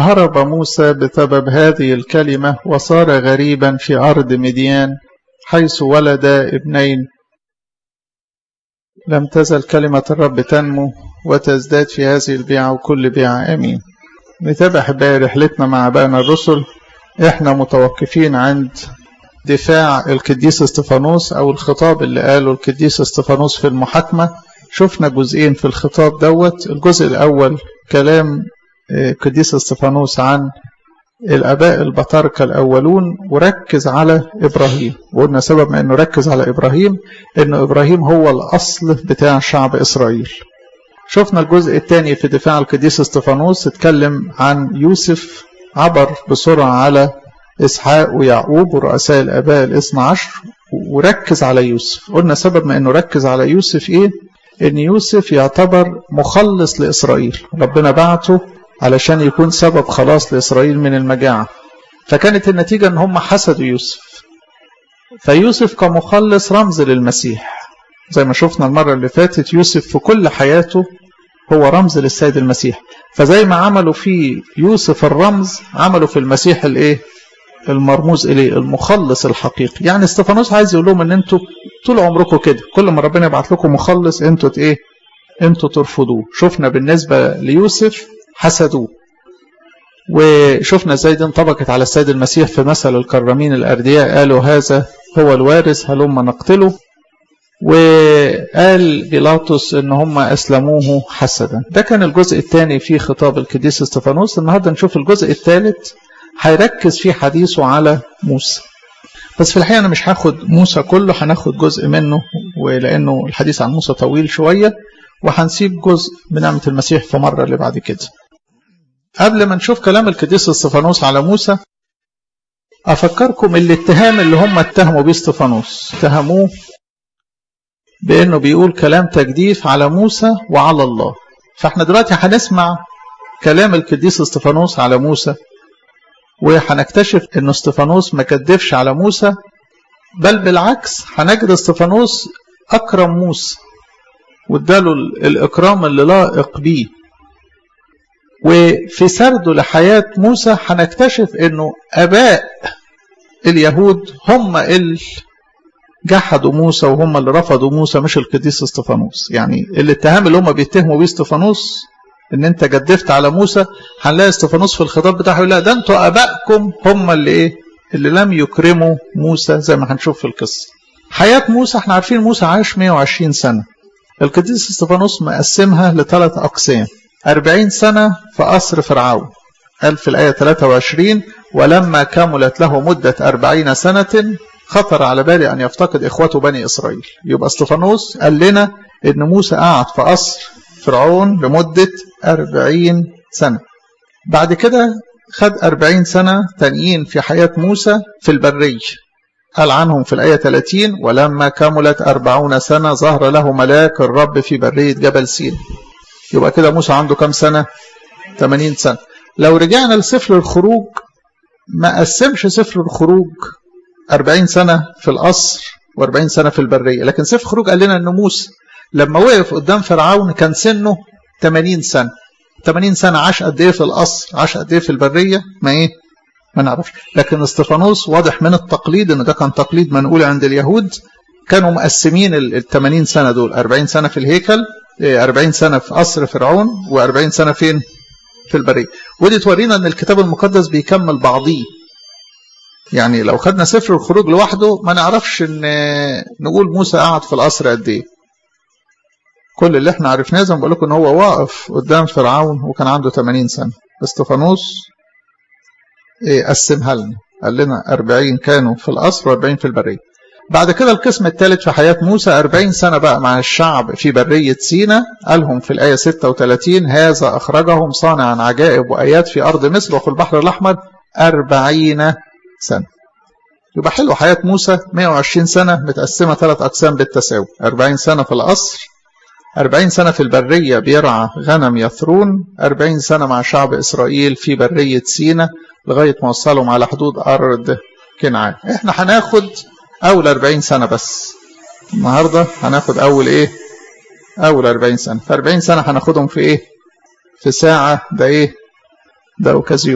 فهرب موسى بسبب هذه الكلمة وصار غريبا في أرض مديان حيث ولد ابنين لم تزل كلمة الرب تنمو وتزداد في هذه البيعة وكل بيعة أمين نتابع أحبائي رحلتنا مع أبائنا الرسل إحنا متوقفين عند دفاع القديس استفانوس أو الخطاب اللي قاله القديس استفانوس في المحاكمة شفنا جزئين في الخطاب دوت الجزء الأول كلام القديس استفانوس عن الآباء البطاركة الأولون وركز على إبراهيم وقلنا سبب ما أنه ركز على إبراهيم أنه إبراهيم هو الأصل بتاع شعب إسرائيل شفنا الجزء الثاني في دفاع القديس استفانوس اتكلم عن يوسف عبر بسرعة على إسحاق ويعقوب ورؤساء الآباء الاثنى عشر وركز على يوسف قلنا سبب ما أنه ركز على يوسف إيه أن يوسف يعتبر مخلص لإسرائيل ربنا بعته علشان يكون سبب خلاص لإسرائيل من المجاعة فكانت النتيجة أن هم حسدوا يوسف فيوسف كمخلص رمز للمسيح زي ما شفنا المرة اللي فاتت يوسف في كل حياته هو رمز للسيد المسيح فزي ما عملوا في يوسف الرمز عملوا في المسيح الايه المرموز اليه المخلص الحقيقي يعني استفانوس عايز يقول لهم ان انتوا طول عمركم كده كل ما ربنا يبعت لكم مخلص انتوا ايه انتوا ترفضوه شفنا بالنسبة ليوسف حسدوه وشفنا ازاي دي انطبقت على السيد المسيح في مثل الكرامين الاردياء قالوا هذا هو الوارث هلما نقتله وقال بيلاطس ان هم اسلموه حسدا ده كان الجزء الثاني في خطاب القديس استفانوس النهارده نشوف الجزء الثالث هيركز في حديثه على موسى بس في الحقيقه انا مش هاخد موسى كله هناخد جزء منه ولانه الحديث عن موسى طويل شويه وهنسيب جزء من نعمه المسيح في مره اللي بعد كده قبل ما نشوف كلام القديس استفانوس على موسى افكركم الاتهام اللي هم اتهموا بيه استفانوس اتهموه بانه بيقول كلام تجديف على موسى وعلى الله فاحنا دلوقتي هنسمع كلام القديس استفانوس على موسى وهنكتشف ان استفانوس ما كدفش على موسى بل بالعكس هنجد استفانوس اكرم موسى واداله الاكرام اللي لائق بيه وفي سرده لحياة موسى هنكتشف انه اباء اليهود هم اللي جحدوا موسى وهم اللي رفضوا موسى مش القديس استفانوس يعني الاتهام اللي هم بيتهموا بيه استفانوس ان انت جدفت على موسى هنلاقي استفانوس في الخطاب بتاعه يقول لا ده انتوا ابائكم هم اللي ايه اللي لم يكرموا موسى زي ما هنشوف في القصه حياه موسى احنا عارفين موسى عاش 120 سنه القديس استفانوس مقسمها لثلاث اقسام 40 سنه في قصر فرعون قال في الايه 23 ولما كملت له مده 40 سنه خطر على بالي أن يفتقد إخوته بني إسرائيل يبقى استفانوس قال لنا إن موسى قعد في قصر فرعون لمدة أربعين سنة بعد كده خد أربعين سنة تانيين في حياة موسى في البرية قال عنهم في الآية 30 ولما كملت أربعون سنة ظهر له ملاك الرب في برية جبل سين يبقى كده موسى عنده كم سنة 80 سنة لو رجعنا لسفر الخروج ما قسمش سفر الخروج 40 سنة في القصر و40 سنة في البرية لكن سفر خروج قال لنا أن موسى لما وقف قدام فرعون كان سنه 80 سنة 80 سنة عاش قد إيه في القصر عاش قد إيه في البرية ما إيه ما نعرفش لكن استفانوس واضح من التقليد أن ده كان تقليد منقول عند اليهود كانوا مقسمين ال 80 سنة دول 40 سنة في الهيكل 40 سنة في قصر فرعون و40 سنة فين في البرية ودي تورينا أن الكتاب المقدس بيكمل بعضيه يعني لو خدنا سفر الخروج لوحده ما نعرفش ان نقول موسى قعد في القصر قد ايه كل اللي احنا عرفناه زي ما بقول لكم ان هو واقف قدام فرعون وكان عنده 80 سنه استفانوس ايه قسمها لنا قال لنا 40 كانوا في القصر و40 في البريه بعد كده القسم الثالث في حياة موسى 40 سنة بقى مع الشعب في برية سينا قالهم في الآية 36 هذا أخرجهم صانعا عجائب وآيات في أرض مصر وفي البحر الأحمر 40 سنة يبقى حلو حياة موسى 120 سنة متقسمة ثلاث أقسام بالتساوي 40 سنة في القصر 40 سنة في البرية بيرعى غنم يثرون 40 سنة مع شعب إسرائيل في برية سينا لغاية ما وصلهم على حدود أرض كنعان احنا هناخد أول 40 سنة بس النهاردة هناخد أول إيه أول 40 سنة في 40 سنة هناخدهم في إيه في ساعة ده إيه ده أوكازيون